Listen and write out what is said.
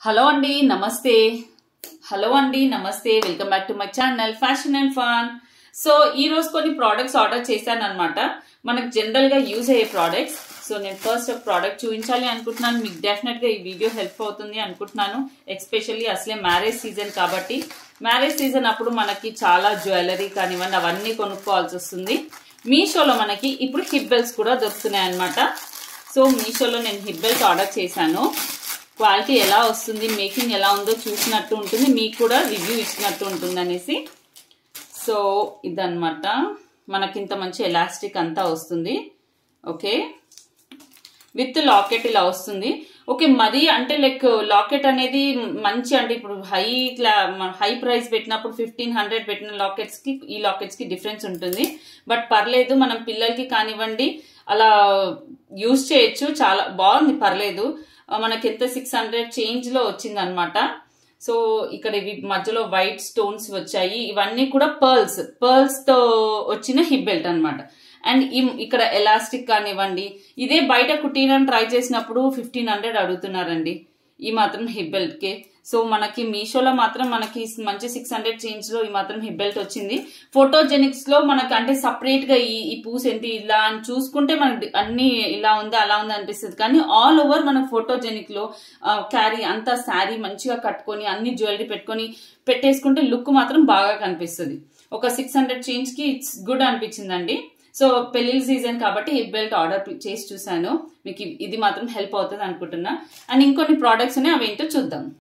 hello అండి నమస్తే hello అండి నమస్తే welcome back to my channel fashion and fun so ఈ రోజు కొన్ని ప్రోడక్ట్స్ ఆర్డర్ చేశాను అనమాట మనకు జనరల్ గా యూజ్ అయ్యే ప్రోడక్ట్స్ సో నేను ఫస్ట్ ఒక ప్రోడక్ట్ చూపించాలి అనుకుంటున్నాను మీకు డెఫినెట్ గా ఈ వీడియో హెల్ప్ అవుతుంది అనుకుంటున్నాను ఎస్పెషల్లీ అసలే మ్యారేజ్ సీజన్ కాబట్టి మ్యారేజ్ సీజన్ అప్పుడు మనకి చాలా జ్యువెలరీ కానివ్వండి అవన్నీ కొనుక్కోవాల్సి వస్తుంది మీషోలో మనకి ఇప్పుడు హిప్ బెల్ట్స్ కూడా దొరుకుతున్నాయి అనమాట సో మీషోలో నేను హిప్ బెల్ట్స్ ఆర్డర్ చేశాను క్వాలిటీ ఎలా వస్తుంది మేకింగ్ ఎలా ఉందో చూసినట్టు ఉంటుంది మీకు కూడా రివ్యూ ఇచ్చినట్టు ఉంటుంది అనేసి సో ఇదన్నమాట మనకింత మంచి ఎలాస్టిక్ అంతా వస్తుంది ఓకే విత్ లాకెట్ ఇలా వస్తుంది ఓకే మరి అంటే లైక్ లాకెట్ అనేది మంచి అంటే ఇప్పుడు హై క్లా హై ప్రైస్ పెట్టినప్పుడు ఫిఫ్టీన్ హండ్రెడ్ పెట్టిన లాకెట్స్ కి ఈ లాకెట్స్ కి డిఫరెన్స్ ఉంటుంది బట్ పర్లేదు మనం పిల్లలకి కానివ్వండి అలా యూజ్ చేయొచ్చు చాలా బాగుంది పర్లేదు మనకి ఎంత సిక్స్ హండ్రెడ్ చేంజ్ లో వచ్చింది అనమాట సో ఇక్కడ ఇవి మధ్యలో వైట్ స్టోన్స్ వచ్చాయి ఇవన్నీ కూడా పర్ల్స్ పర్ల్స్ తో వచ్చిన హిప్ బెల్ట్ అనమాట అండ్ ఇక్కడ ఎలాస్టిక్ కానివ్వండి ఇదే బయట కుట్టినని ట్రై చేసినప్పుడు ఫిఫ్టీన్ హండ్రెడ్ అడుగుతున్నారండి ఈ మాత్రం హిప్ బెల్ట్ కి సో మనకి మీషోలో మాత్రం మనకి మంచి సిక్స్ హండ్రెడ్ చేంజ్ లో ఈ మాత్రం హిప్ బెల్ట్ వచ్చింది ఫోటోజెనిక్స్ లో మనకి అంటే సపరేట్ గా ఈ ఈ పూస్ ఏంటి ఇలా అని చూసుకుంటే మనకి అన్ని ఇలా ఉందా అలా ఉందా అనిపిస్తుంది కానీ ఆల్ ఓవర్ మన ఫోటోజెనిక్ లో క్యారీ అంతా శారీ మంచిగా కట్టుకొని అన్ని జ్యువెలరీ పెట్టుకొని పెట్టేసుకుంటే లుక్ మాత్రం బాగా కనిపిస్తుంది ఒక సిక్స్ హండ్రెడ్ చేంజ్ కి ఇట్స్ గుడ్ అనిపించిందండి సో పెళ్లి సీజన్ కాబట్టి హిప్ బెల్ట్ ఆర్డర్ చేసి చూసాను మీకు ఇది మాత్రం హెల్ప్ అవుతుంది అనుకుంటున్నా అండ్ ఇంకొన్ని ప్రోడక్ట్స్ ఉన్నాయి అవి ఏంటో చూద్దాం